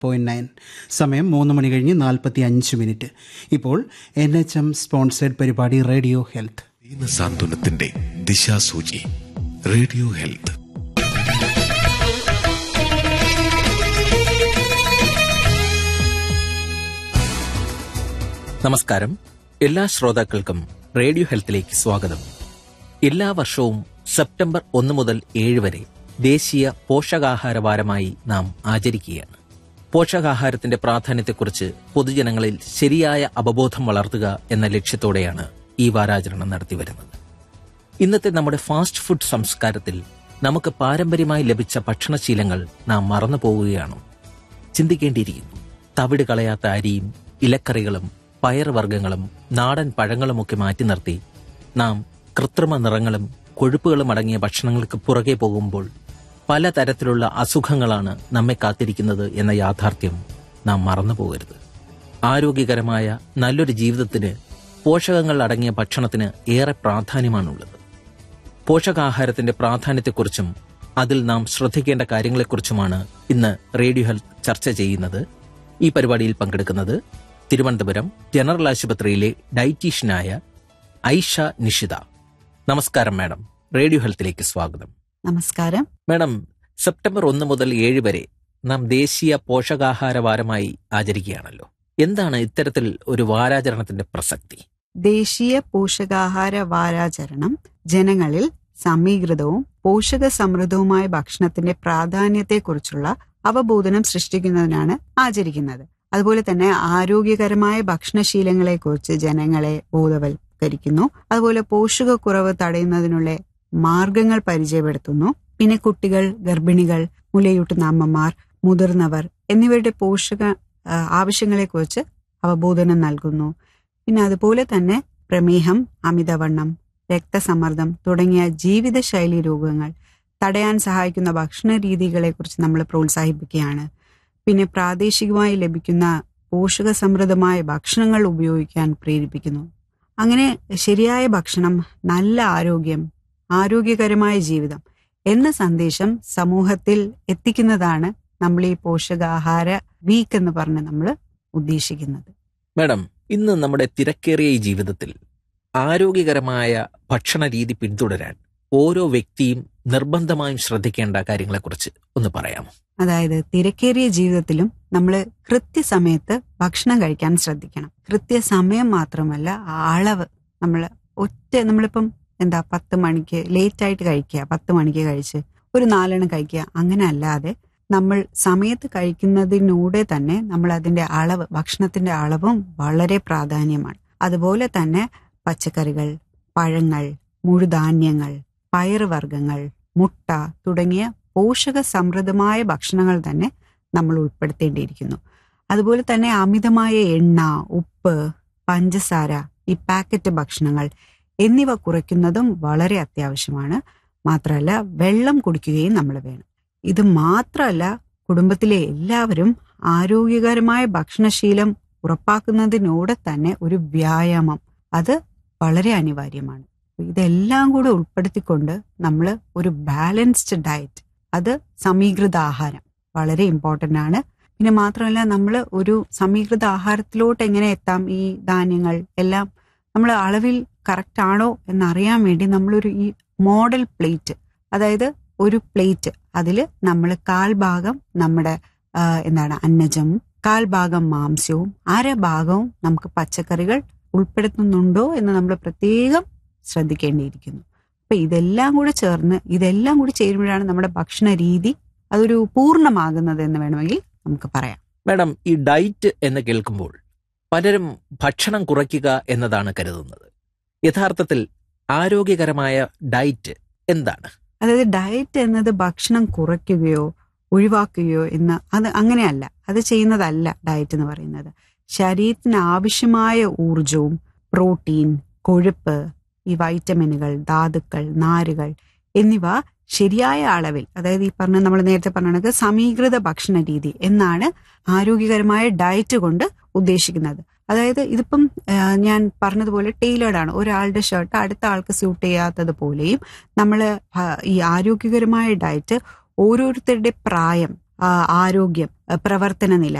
point nine സമയം മൂന്ന് മണി കഴിഞ്ഞ് നാൽപ്പത്തി അഞ്ച് മിനിറ്റ് ഇപ്പോൾ എൻ എച്ച് എം സ്പോൺസേഡ് പരിപാടി റേഡിയോ ഹെൽത്ത് ദീനസാന്ത്വനത്തിന്റെ ദിശാസൂചി റേഡിയോ ഹെൽത്ത് നമസ്കാരം എല്ലാ ശ്രോതാക്കൾക്കും റേഡിയോ ഹെൽത്തിലേക്ക് സ്വാഗതം എല്ലാ വർഷവും സെപ്റ്റംബർ ഒന്ന് മുതൽ ഏഴ് വരെ ദേശീയ പോഷകാഹാര വാരമായി നാം ആചരിക്കുകയാണ് പോഷകാഹാരത്തിന്റെ പ്രാധാന്യത്തെക്കുറിച്ച് പൊതുജനങ്ങളിൽ ശരിയായ അവബോധം വളർത്തുക എന്ന ലക്ഷ്യത്തോടെയാണ് ഈ വാരാചരണം നടത്തിവരുന്നത് ഇന്നത്തെ നമ്മുടെ ഫാസ്റ്റ് ഫുഡ് സംസ്കാരത്തിൽ നമുക്ക് പാരമ്പര്യമായി ലഭിച്ച ഭക്ഷണശീലങ്ങൾ നാം മറന്നു പോവുകയാണോ ചിന്തിക്കേണ്ടിയിരിക്കുന്നു തവിട് കളയാത്ത അരിയും ഇലക്കറികളും പയർവർഗ്ഗങ്ങളും നാടൻ പഴങ്ങളുമൊക്കെ മാറ്റി നിർത്തി നാം കൃത്രിമ നിറങ്ങളും കൊഴുപ്പുകളും അടങ്ങിയ ഭക്ഷണങ്ങൾക്ക് പുറകെ പോകുമ്പോൾ പലതരത്തിലുള്ള അസുഖങ്ങളാണ് നമ്മെ കാത്തിരിക്കുന്നത് എന്ന യാഥാർത്ഥ്യം നാം മറന്നു പോകരുത് ആരോഗ്യകരമായ നല്ലൊരു ജീവിതത്തിന് പോഷകങ്ങൾ അടങ്ങിയ ഭക്ഷണത്തിന് ഏറെ പ്രാധാന്യമാണുള്ളത് പോഷകാഹാരത്തിന്റെ പ്രാധാന്യത്തെക്കുറിച്ചും അതിൽ നാം ശ്രദ്ധിക്കേണ്ട കാര്യങ്ങളെക്കുറിച്ചുമാണ് ഇന്ന് റേഡിയോ ഹെൽത്ത് ചർച്ച ചെയ്യുന്നത് ഈ പരിപാടിയിൽ പങ്കെടുക്കുന്നത് തിരുവനന്തപുരം ജനറൽ ആശുപത്രിയിലെ ഡയറ്റീഷ്യനായ ഐഷ നിഷിത നമസ്കാരം മാഡം റേഡിയോ ഹെൽത്തിലേക്ക് സ്വാഗതം നമസ്കാരം മാഡം സെപ്റ്റംബർ ഒന്ന് മുതൽ ഏഴ് വരെ നാം ദേശീയ പോഷകാഹാര വാരമായി ആചരിക്കുകയാണല്ലോ എന്താണ് ഇത്തരത്തിൽ ഒരു വാരാചരണത്തിന്റെ പ്രസക്തി ദേശീയ പോഷകാഹാര വാരാചരണം ജനങ്ങളിൽ സമീകൃതവും പോഷക സമൃദ്ധവുമായ ഭക്ഷണത്തിന്റെ പ്രാധാന്യത്തെക്കുറിച്ചുള്ള അവബോധനം സൃഷ്ടിക്കുന്നതിനാണ് ആചരിക്കുന്നത് അതുപോലെ തന്നെ ആരോഗ്യകരമായ ഭക്ഷണശീലങ്ങളെക്കുറിച്ച് ജനങ്ങളെ ബോധവൽക്കരിക്കുന്നു അതുപോലെ പോഷകക്കുറവ് തടയുന്നതിനുള്ള മാർഗങ്ങൾ പരിചയപ്പെടുത്തുന്നു പിന്നെ കുട്ടികൾ ഗർഭിണികൾ മുലയൂട്ടുന്ന അമ്മമാർ മുതിർന്നവർ എന്നിവരുടെ പോഷക ആ, ആവശ്യങ്ങളെക്കുറിച്ച് അവബോധനം നൽകുന്നു പിന്നെ അതുപോലെ തന്നെ പ്രമേഹം അമിതവണ്ണം രക്തസമ്മർദ്ദം തുടങ്ങിയ ജീവിതശൈലി രോഗങ്ങൾ തടയാൻ സഹായിക്കുന്ന ഭക്ഷണ രീതികളെക്കുറിച്ച് നമ്മൾ പ്രോത്സാഹിപ്പിക്കുകയാണ് പിന്നെ പ്രാദേശികമായി ലഭിക്കുന്ന പോഷക സമൃദ്ധമായ ഭക്ഷണങ്ങൾ ഉപയോഗിക്കാൻ പ്രേരിപ്പിക്കുന്നു അങ്ങനെ ശരിയായ ഭക്ഷണം നല്ല ആരോഗ്യം ആരോഗ്യകരമായ ജീവിതം എന്ന സന്ദേശം സമൂഹത്തിൽ എത്തിക്കുന്നതാണ് നമ്മൾ ഈ പോഷകാഹാര വീക്ക് എന്ന് പറഞ്ഞ് നമ്മൾ ഉദ്ദേശിക്കുന്നത് മാഡം ഇന്ന് നമ്മുടെ തിരക്കേറിയ ഈ ജീവിതത്തിൽ ആരോഗ്യകരമായ ഭക്ഷണ രീതി പിന്തുടരാൻ ഓരോ വ്യക്തിയും നിർബന്ധമായും ശ്രദ്ധിക്കേണ്ട കാര്യങ്ങളെക്കുറിച്ച് ഒന്ന് പറയാമോ അതായത് തിരക്കേറിയ ജീവിതത്തിലും നമ്മൾ കൃത്യസമയത്ത് ഭക്ഷണം കഴിക്കാൻ ശ്രദ്ധിക്കണം കൃത്യസമയം മാത്രമല്ല ആ അളവ് നമ്മൾ ഒറ്റ നമ്മളിപ്പം എന്താ പത്ത് മണിക്ക് ലേറ്റ് ആയിട്ട് കഴിക്കുക പത്ത് മണിക്ക് കഴിച്ച് ഒരു നാലെണ്ണം കഴിക്കുക അങ്ങനെ അല്ലാതെ നമ്മൾ സമയത്ത് കഴിക്കുന്നതിനൂടെ തന്നെ നമ്മൾ അതിന്റെ അളവ് ഭക്ഷണത്തിന്റെ അളവും വളരെ പ്രാധാന്യമാണ് അതുപോലെ തന്നെ പച്ചക്കറികൾ പഴങ്ങൾ മുഴുധാന്യങ്ങൾ പയറുവർഗ്ഗങ്ങൾ മുട്ട തുടങ്ങിയ പോഷക സമൃദ്ധമായ ഭക്ഷണങ്ങൾ തന്നെ നമ്മൾ ഉൾപ്പെടുത്തേണ്ടിയിരിക്കുന്നു അതുപോലെ തന്നെ അമിതമായ എണ്ണ ഉപ്പ് പഞ്ചസാര ഈ പാക്കറ്റ് ഭക്ഷണങ്ങൾ എന്നിവ കുറയ്ക്കുന്നതും വളരെ അത്യാവശ്യമാണ് മാത്രമല്ല വെള്ളം കുടിക്കുകയും നമ്മൾ വേണം ഇത് മാത്രമല്ല കുടുംബത്തിലെ എല്ലാവരും ആരോഗ്യകരമായ ഭക്ഷണശീലം ഉറപ്പാക്കുന്നതിനോടെ തന്നെ ഒരു വ്യായാമം അത് വളരെ അനിവാര്യമാണ് ഇതെല്ലാം കൂടെ ഉൾപ്പെടുത്തിക്കൊണ്ട് നമ്മൾ ഒരു ബാലൻസ്ഡ് ഡയറ്റ് അത് സമീകൃത ആഹാരം വളരെ ഇമ്പോർട്ടൻ്റ് ആണ് പിന്നെ മാത്രമല്ല നമ്മൾ ഒരു സമീകൃത ആഹാരത്തിലോട്ട് എങ്ങനെ എത്താം ഈ ധാന്യങ്ങൾ എല്ലാം നമ്മൾ അളവിൽ കറക്റ്റ് ആണോ എന്നറിയാൻ വേണ്ടി നമ്മളൊരു ഈ മോഡൽ പ്ലേറ്റ് അതായത് ഒരു പ്ലേറ്റ് അതിൽ നമ്മൾ കാൽഭാഗം നമ്മുടെ ആ, എന്താണ് അന്നജവും കാൽഭാഗം മാംസ്യവും അര ഭാഗവും നമുക്ക് പച്ചക്കറികൾ ഉൾപ്പെടുത്തുന്നുണ്ടോ എന്ന് നമ്മൾ പ്രത്യേകം ശ്രദ്ധിക്കേണ്ടിയിരിക്കുന്നു അപ്പൊ ഇതെല്ലാം കൂടെ ചേർന്ന് ഇതെല്ലാം കൂടി ചേരുമ്പോഴാണ് നമ്മുടെ ഭക്ഷണ രീതി അതൊരു പൂർണ്ണമാകുന്നത് എന്ന് വേണമെങ്കിൽ നമുക്ക് പറയാം മാഡം ഈ ഡയറ്റ് എന്ന് കേൾക്കുമ്പോൾ പലരും ഭക്ഷണം കുറയ്ക്കുക എന്നതാണ് കരുതുന്നത് യഥാർത്ഥത്തിൽ ആരോഗ്യകരമായ ഡയറ്റ് എന്താണ് അതായത് ഡയറ്റ് എന്നത് ഭക്ഷണം കുറയ്ക്കുകയോ ഒഴിവാക്കുകയോ എന്ന് അത് അങ്ങനെയല്ല അത് ചെയ്യുന്നതല്ല ഡയറ്റ് എന്ന് പറയുന്നത് ശരീരത്തിന് ആവശ്യമായ ഊർജവും പ്രോട്ടീൻ കൊഴുപ്പ് ഈ വൈറ്റമിനുകൾ ധാതുക്കൾ നാരുകൾ എന്നിവ ശരിയായ അളവിൽ അതായത് ഈ പറഞ്ഞ നമ്മൾ നേരത്തെ പറഞ്ഞത് സമീകൃത ഭക്ഷണ രീതി എന്നാണ് ആരോഗ്യകരമായ ഡയറ്റ് കൊണ്ട് ഉദ്ദേശിക്കുന്നത് അതായത് ഇതിപ്പം ആ, ഞാൻ പറഞ്ഞതുപോലെ ടൈലേർഡ് ആണ് ഒരാളുടെ ഷർട്ട് അടുത്ത ആൾക്ക് സ്യൂട്ട് ചെയ്യാത്തത് പോലെയും നമ്മൾ ഈ ആരോഗ്യകരമായ ഡയറ്റ് ഓരോരുത്തരുടെ പ്രായം ആ, ആരോഗ്യം പ്രവർത്തന നില